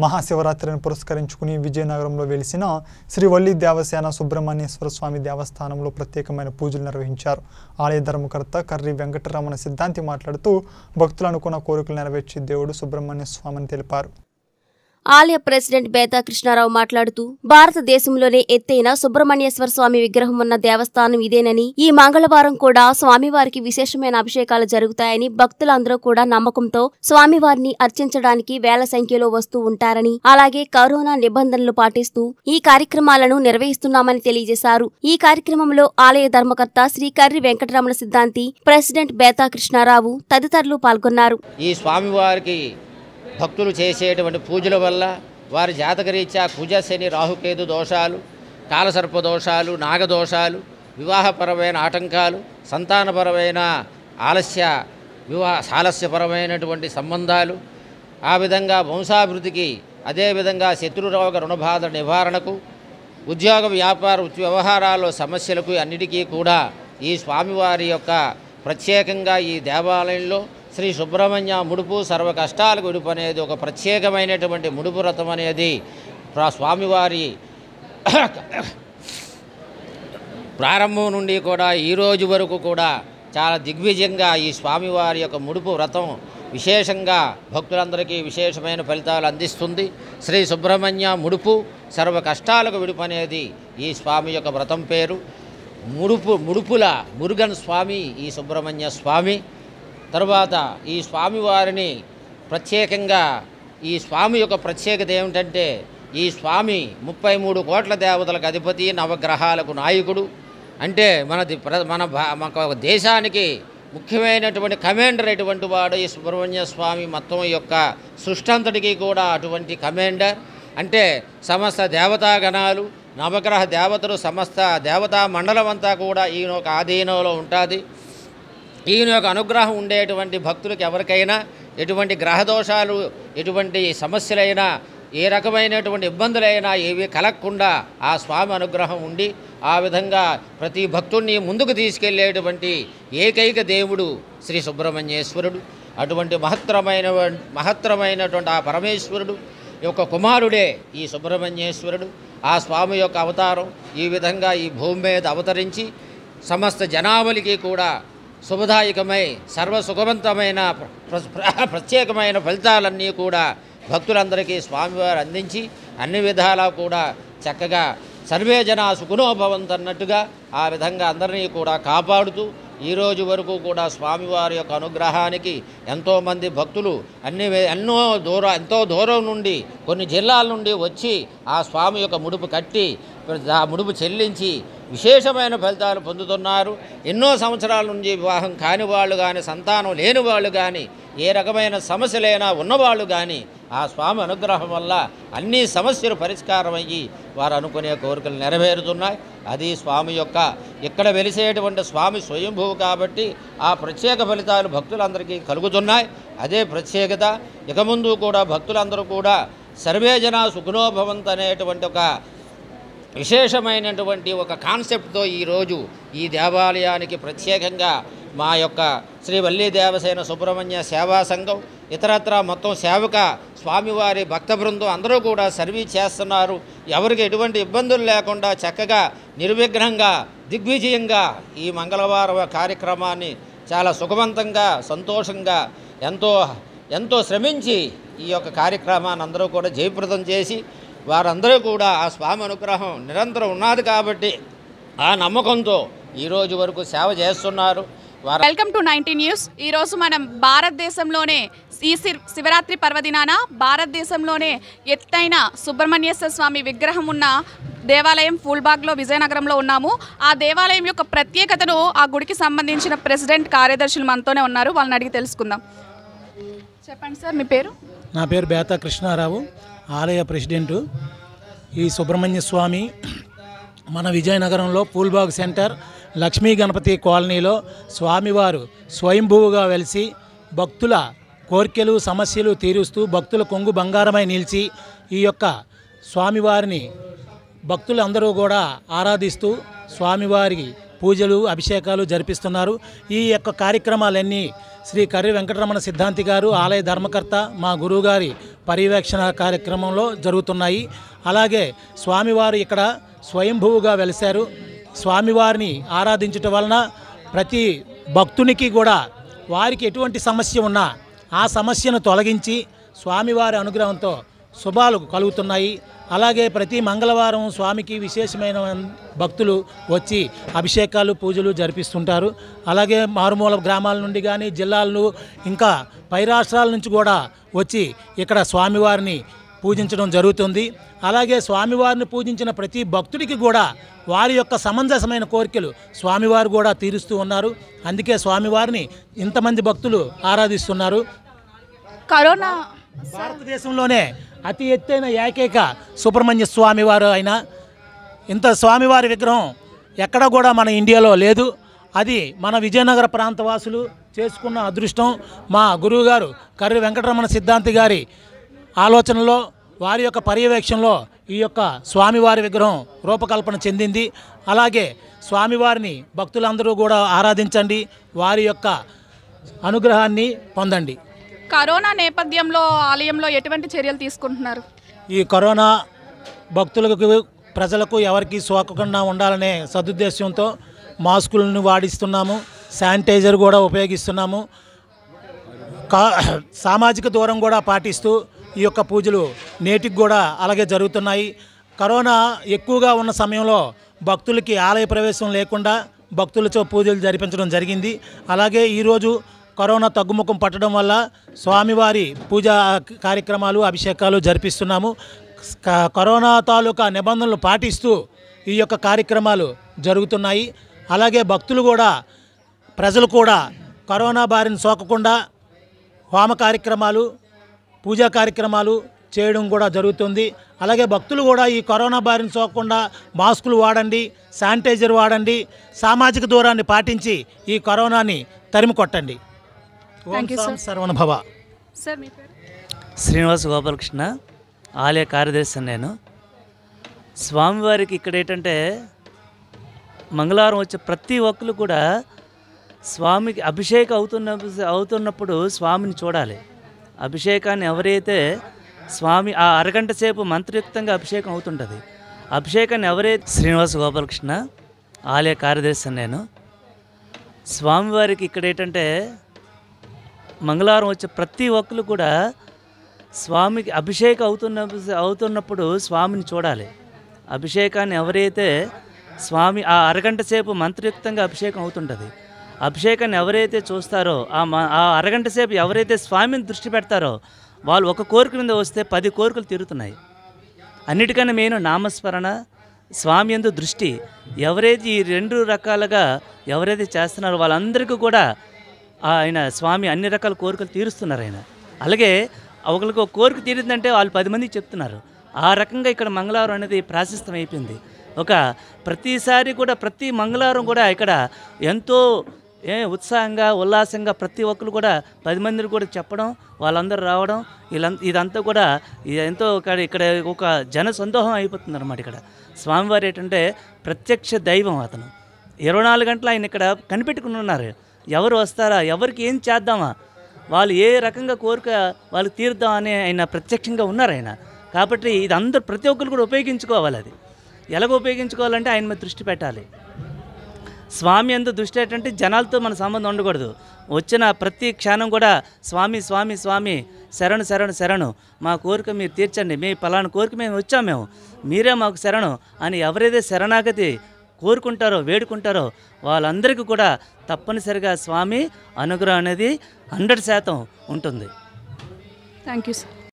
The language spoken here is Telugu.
మహాశివరాత్రిని పురస్కరించుకుని విజయనగరంలో వెలిసిన శ్రీ వల్లి దేవసేన సుబ్రహ్మణ్యేశ్వర స్వామి దేవస్థానంలో ప్రత్యేకమైన పూజలు నిర్వహించారు ఆలయ ధర్మకర్త కర్రి వెంకటరమణ సిద్ధాంతి మాట్లాడుతూ భక్తులు అనుకున్న కోరికలు నెరవేర్చి దేవుడు సుబ్రహ్మణ్య స్వామిని తెలిపారు ఆలయ ప్రెసిడెంట్ బేతా కృష్ణారావు మాట్లాడుతూ భారతదేశంలోనే ఎత్తైన సుబ్రహ్మణ్యేశ్వర స్వామి విగ్రహం ఉన్న దేవస్థానం ఇదేనని ఈ మంగళవారం కూడా స్వామివారికి విశేషమైన అభిషేకాలు జరుగుతాయని భక్తులందరూ కూడా నమ్మకంతో స్వామివారిని అర్చించడానికి వేల సంఖ్యలో వస్తూ ఉంటారని అలాగే కరోనా నిబంధనలు పాటిస్తూ ఈ కార్యక్రమాలను నిర్వహిస్తున్నామని తెలియజేశారు ఈ కార్యక్రమంలో ఆలయ ధర్మకర్త శ్రీ కర్రి వెంకటరమణ సిద్ధాంతి ప్రెసిడెంట్ బేతా కృష్ణారావు తదితరులు పాల్గొన్నారు ఈ స్వామివారికి భక్తులు చేసేటువంటి పూజల వల్ల వారి జాతకరీత్యా కుజ శని రాహుకేతు దోషాలు కాలసర్ప దోషాలు నాగదోషాలు వివాహపరమైన ఆటంకాలు సంతానపరమైన ఆలస్య వివాహ ఆలస్యపరమైనటువంటి సంబంధాలు ఆ విధంగా వంశాభివృద్ధికి అదేవిధంగా శత్రురోగ రుణబాధ నివారణకు ఉద్యోగ వ్యాపార వృత్తి వ్యవహారాల్లో సమస్యలకు అన్నిటికీ కూడా ఈ స్వామివారి యొక్క ప్రత్యేకంగా ఈ దేవాలయంలో శ్రీ సుబ్రహ్మణ్య ముడుపు సర్వ కష్టాలకు విడుపు అనేది ఒక ప్రత్యేకమైనటువంటి ముడుపు వ్రతం అనేది ప్రా- స్వామివారి ప్రారంభం నుండి కూడా ఈ రోజు వరకు కూడా చాలా దిగ్విజయంగా ఈ స్వామివారి యొక్క ముడుపు వ్రతం విశేషంగా భక్తులందరికీ విశేషమైన ఫలితాలు అందిస్తుంది శ్రీ సుబ్రహ్మణ్య ముడుపు సర్వ కష్టాలకు విడుపు అనేది ఈ స్వామి యొక్క వ్రతం పేరు ముడుపు ముడుపుల మురుగన్ స్వామి ఈ సుబ్రహ్మణ్య స్వామి తరువాత ఈ స్వామివారిని ప్రత్యేకంగా ఈ స్వామి యొక్క ప్రత్యేకత ఏమిటంటే ఈ స్వామి ముప్పై మూడు కోట్ల దేవతలకు అధిపతి నవగ్రహాలకు నాయకుడు అంటే మనది ప్ర- మన భా- మన దేశానికి ముఖ్యమైనటువంటి కమాండర్ అటువంటి వాడు ఈ సుబ్రహ్మణ్య స్వామి మొత్తం యొక్క సృష్టి అంతటికీ కూడా అటువంటి కమాండర్ అంటే సమస్త దేవతాగణాలు నవగ్రహ దేవతలు సమస్త దేవతా మండలం అంతా కూడా ఈయన ఒక ఆధీనంలో ఉంటుంది ఈయన యొక్క అనుగ్రహం ఉండేటువంటి భక్తులకు ఎవరికైనా ఎటువంటి గ్రహదోషాలు ఎటువంటి సమస్యలైనా ఏ రకమైనటువంటి ఇబ్బందులైనా ఏవి కలగకుండా ఆ స్వామి అనుగ్రహం ఉండి ఆ విధంగా ప్రతి భక్తుడిని ముందుకు తీసుకెళ్లేటువంటి ఏకైక దేవుడు శ్రీ సుబ్రహ్మణ్యేశ్వరుడు అటువంటి మహత్తరమైన మహత్తరమైనటువంటి ఆ పరమేశ్వరుడు యొక్క కుమారుడే ఈ సుబ్రహ్మణ్యేశ్వరుడు ఆ స్వామి యొక్క అవతారం ఈ విధంగా ఈ భూమి మీద అవతరించి సమస్త జనావళికి కూడా శుభదాయకమై సర్వసుఖవంతమైన ప్ర- ప్ర- ప్రత్యేకమైన ఫలితాలన్నీ కూడా భక్తులందరికీ స్వామివారు అందించి అన్ని విధాలా కూడా చక్కగా సర్వే జన సుఖనోభవంతన్నట్టుగా ఆ విధంగా అందరినీ కూడా కాపాడుతూ ఈ రోజు వరకు కూడా స్వామివారి యొక్క అనుగ్రహానికి ఎంతోమంది భక్తులు అన్ని వే- ఎన్నో దూరం ఎంతో దూరం నుండి కొన్ని జిల్లాల నుండి వచ్చి ఆ స్వామి యొక్క ముడుపు కట్టి ఆ ముడుపు చెల్లించి విశేషమైన ఫలితాలు పొందుతున్నారు ఎన్నో సంవత్సరాల నుంచి వివాహం కాని వాళ్ళు కానీ సంతానం లేని వాళ్ళు కానీ ఏ రకమైన సమస్యలైనా ఉన్నవాళ్ళు కానీ ఆ స్వామి అనుగ్రహం వల్ల అన్ని సమస్యలు పరిష్కారం అయ్యి వారు అనుకునే కోరికలు నెరవేరుతున్నాయి అది స్వామి యొక్క ఇక్కడ వెలిసేటువంటి స్వామి స్వయంభువు కాబట్టి ఆ ప్రత్యేక ఫలితాలు భక్తులందరికీ కలుగుతున్నాయి అదే ప్రత్యేకత ఇక ముందు కూడా భక్తులందరూ కూడా సర్వే జన సుఖనోభవంత్ అనేటువంటి ఒక విశేషమైనటువంటి ఒక కాన్సెప్ట్తో ఈరోజు ఈ దేవాలయానికి ప్రత్యేకంగా మా యొక్క శ్రీ వల్లీ దేవసేన సుబ్రహ్మణ్య సేవా సంఘం ఇతరత్ర మొత్తం సేవక స్వామివారి భక్త బృందం అందరూ కూడా సర్వీస్ చేస్తున్నారు ఎవరికి ఎటువంటి ఇబ్బందులు లేకుండా చక్కగా నిర్విఘ్నంగా దిగ్విజయంగా ఈ మంగళవారం కార్యక్రమాన్ని చాలా సుఖవంతంగా సంతోషంగా ఎంతో ఎంతో శ్రమించి ఈ యొక్క కార్యక్రమాన్ని అందరూ కూడా జయప్రదం చేసి వారందరూ కూడా ఆ స్వామి అనుగ్రహం నిరంతరం ఉన్నది కాబట్టి ఆ నమ్మకంతో ఈ రోజు వరకు సేవ చేస్తున్నారు వారు వెల్కమ్ టు నైన్టీ న్యూస్ ఈరోజు మనం భారతదేశంలోనే ఈ శి- శివరాత్రి పర్వదినాన భారతదేశంలోనే ఎత్తైన సుబ్రహ్మణ్యేశ్వర స్వామి విగ్రహం ఉన్న దేవాలయం ఫూల్బాగ్లో విజయనగరంలో ఉన్నాము ఆ దేవాలయం యొక్క ప్రత్యేకతను ఆ గుడికి సంబంధించిన ప్రెసిడెంట్ కార్యదర్శులు మనతోనే ఉన్నారు వాళ్ళని అడిగి తెలుసుకుందాం చెప్పండి సార్ మీ పేరు నా పేరు బేతా కృష్ణారావు ఆలయ ప్రెసిడెంటు ఈ సుబ్రహ్మణ్య స్వామి మన విజయనగరంలో పూల్బాగ్ సెంటర్ లక్ష్మీ గణపతి కాలనీలో స్వామివారు స్వయంభువుగా వెలిసి భక్తుల కోర్కెలు సమస్యలు తీరుస్తూ భక్తుల కొంగు బంగారమై నిలిచి ఈ యొక్క స్వామివారిని భక్తులందరూ కూడా ఆరాధిస్తూ స్వామివారికి పూజలు అభిషేకాలు జరిపిస్తున్నారు ఈ యొక్క కార్యక్రమాలన్నీ శ్రీ కర్రి వెంకటరమణ సిద్ధాంతి గారు ఆలయ ధర్మకర్త మా గురువుగారి పర్యవేక్షణ కార్యక్రమంలో జరుగుతున్నాయి అలాగే స్వామివారు ఇక్కడ స్వయంభువుగా వెలిశారు స్వామివారిని ఆరాధించటం వలన ప్రతి భక్తునికి కూడా వారికి ఎటువంటి సమస్య ఉన్నా ఆ సమస్యను తొలగించి స్వామివారి అనుగ్రహంతో శుభాలు కలుగుతున్నాయి అలాగే ప్రతి మంగళవారం స్వామికి విశేషమైన భక్తులు వచ్చి అభిషేకాలు పూజలు జరిపిస్తుంటారు అలాగే మారుమూల గ్రామాల నుండి కానీ జిల్లాలను ఇంకా పై రాష్ట్రాల నుంచి కూడా వచ్చి ఇక్కడ స్వామివారిని పూజించడం జరుగుతుంది అలాగే స్వామివారిని పూజించిన ప్రతి భక్తుడికి కూడా వారి యొక్క సమంజసమైన కోరికలు స్వామివారు కూడా తీరుస్తూ ఉన్నారు అందుకే స్వామివారిని ఇంతమంది భక్తులు ఆరాధిస్తున్నారు కరోనా భారతదేశంలోనే అతి ఎత్తైన ఏకైక సుబ్రహ్మణ్య స్వామి వారు అయిన ఇంత స్వామివారి విగ్రహం ఎక్కడ కూడా మన ఇండియాలో లేదు అది మన విజయనగర ప్రాంత వాసులు చేసుకున్న అదృష్టం మా గురువుగారు కర్రి వెంకటరమణ సిద్ధాంతి గారి ఆలోచనలో వారి యొక్క పర్యవేక్షణలో ఈ యొక్క స్వామివారి విగ్రహం రూపకల్పన చెందింది అలాగే స్వామివారిని భక్తులందరూ కూడా ఆరాధించండి వారి యొక్క అనుగ్రహాన్ని పొందండి కరోనా నేపథ్యంలో ఆలయంలో ఎటువంటి చర్యలు తీసుకుంటున్నారు ఈ కరోనా భక్తులకు ప్రజలకు ఎవరికి సోకకుండా ఉండాలనే సదుద్దేశంతో మాస్కులను వాడిస్తున్నాము శానిటైజర్ కూడా ఉపయోగిస్తున్నాము కా సామాజిక దూరం కూడా పాటిస్తూ ఈ యొక్క పూజలు నేటికి కూడా అలాగే జరుగుతున్నాయి కరోనా ఎక్కువగా ఉన్న సమయంలో భక్తులకి ఆలయ ప్రవేశం లేకుండా భక్తులతో పూజలు జరిపించడం జరిగింది అలాగే ఈరోజు కరోనా తగ్గుముఖం పట్టడం వల్ల స్వామివారి పూజా కార్యక్రమాలు అభిషేకాలు జరిపిస్తున్నాము క- కరోనా తాలూకా నిబంధనలు పాటిస్తూ ఈ యొక్క కార్యక్రమాలు జరుగుతున్నాయి అలాగే భక్తులు కూడా ప్రజలు కూడా కరోనా బారిన సోకకుండా హోమ కార్యక్రమాలు పూజా కార్యక్రమాలు చేయడం కూడా జరుగుతుంది అలాగే భక్తులు కూడా ఈ కరోనా బారిన సోకకుండా మాస్కులు వాడండి శానిటైజర్ వాడండి సామాజిక దూరాన్ని పాటించి ఈ కరోనాని తరిమి కొట్టండి ఓం Thank you, సాం sir. సర్వణభవ సార్ మీ పేరు శ్రీనివాస గోపాలకృష్ణ ఆలయ కార్యదర్శి నేను స్వామివారికి ఇక్కడ ఏంటంటే మంగళవారం వచ్చే ప్రతి ఒక్కరు కూడా స్వామికి అభిషేకం అవుతున్న అవుతున్నప్పుడు స్వామిని చూడాలి అభిషేకాన్ని ఎవరైతే స్వామి ఆ అరగంట సేపు మంత్రయుక్తంగా అభిషేకం అవుతుంటుంది అభిషేకాన్ని ఎవరైతే శ్రీనివాస గోపాలకృష్ణ ఆలయ కార్యదర్శి నేను స్వామివారికి ఇక్కడ ఏంటంటే మంగళవారం వచ్చే ప్రతి ఒక్కరు కూడా స్వామికి అభిషేకం అవుతున్న అవుతున్నప్పుడు స్వామిని చూడాలి అభిషేకాన్ని ఎవరైతే స్వామి ఆ అరగంట సేపు మంత్రయుక్తంగా అభిషేకం అవుతుంటుంది అభిషేకాన్ని ఎవరైతే చూస్తారో ఆ మ- ఆ అరగంట సేపు ఎవరైతే స్వామిని దృష్టి పెడతారో వాళ్ళు ఒక కోరిక మీద వస్తే పది కోరికలు తీరుతున్నాయి అన్నిటికన్నా మెయిన్ నామస్మరణ స్వామి ఎందు దృష్టి ఎవరైతే ఈ రెండు రకాలుగా ఎవరైతే చేస్తున్నారో వాళ్ళందరికీ కూడా ఆయన స్వామి అన్ని రకాల కోరికలు తీరుస్తున్నారు ఆయన అలాగే ఒకరికి ఒక కోరిక తీరిందంటే వాళ్ళు పది మందికి చెప్తున్నారు ఆ రకంగా ఇక్కడ మంగళవారం అనేది ప్రాశస్తం అయిపోయింది ఒక ప్రతిసారి కూడా ప్రతి మంగళవారం కూడా ఇక్కడ ఎంతో ఏ ఉత్సాహంగా ఉల్లాసంగా ప్రతి ఒక్కరు కూడా పది మందిని కూడా చెప్పడం వాళ్ళందరూ రావడం వీళ్ళంత ఇదంతా కూడా ఇది ఎంతో ఇక్కడ ఇక్కడ ఒక జన సందోహం అయిపోతుంది అనమాట ఇక్కడ స్వామివారు ఏంటంటే ప్రత్యక్ష దైవం అతను ఇరవై నాలుగు గంటలు ఆయన ఇక్కడ కనిపెట్టుకుని ఉన్నారు ఎవరు వస్తారా ఎవరికి ఏం చేద్దామా వాళ్ళు ఏ రకంగా కోరిక వాళ్ళకి తీరుద్దాం అని ఆయన ప్రత్యక్షంగా ఉన్నారు ఆయన కాబట్టి ఇది అందరూ ప్రతి ఒక్కరు కూడా ఉపయోగించుకోవాలి అది ఎలాగ ఉపయోగించుకోవాలంటే ఆయన మీద దృష్టి పెట్టాలి స్వామి ఎంత దృష్టి ఏంటంటే జనాలతో మన సంబంధం ఉండకూడదు వచ్చిన ప్రతి క్షణం కూడా స్వామి స్వామి స్వామి శరణు శరణు శరణు మా కోరిక మీరు తీర్చండి మీ పలానా కోరిక మేము వచ్చాం మేము మీరే మాకు శరణు అని ఎవరైతే శరణాగతి కోరుకుంటారో వేడుకుంటారో వాళ్ళందరికీ కూడా తప్పనిసరిగా స్వామి అనుగ్రహం అనేది హండ్రెడ్ శాతం ఉంటుంది థ్యాంక్ యూ సార్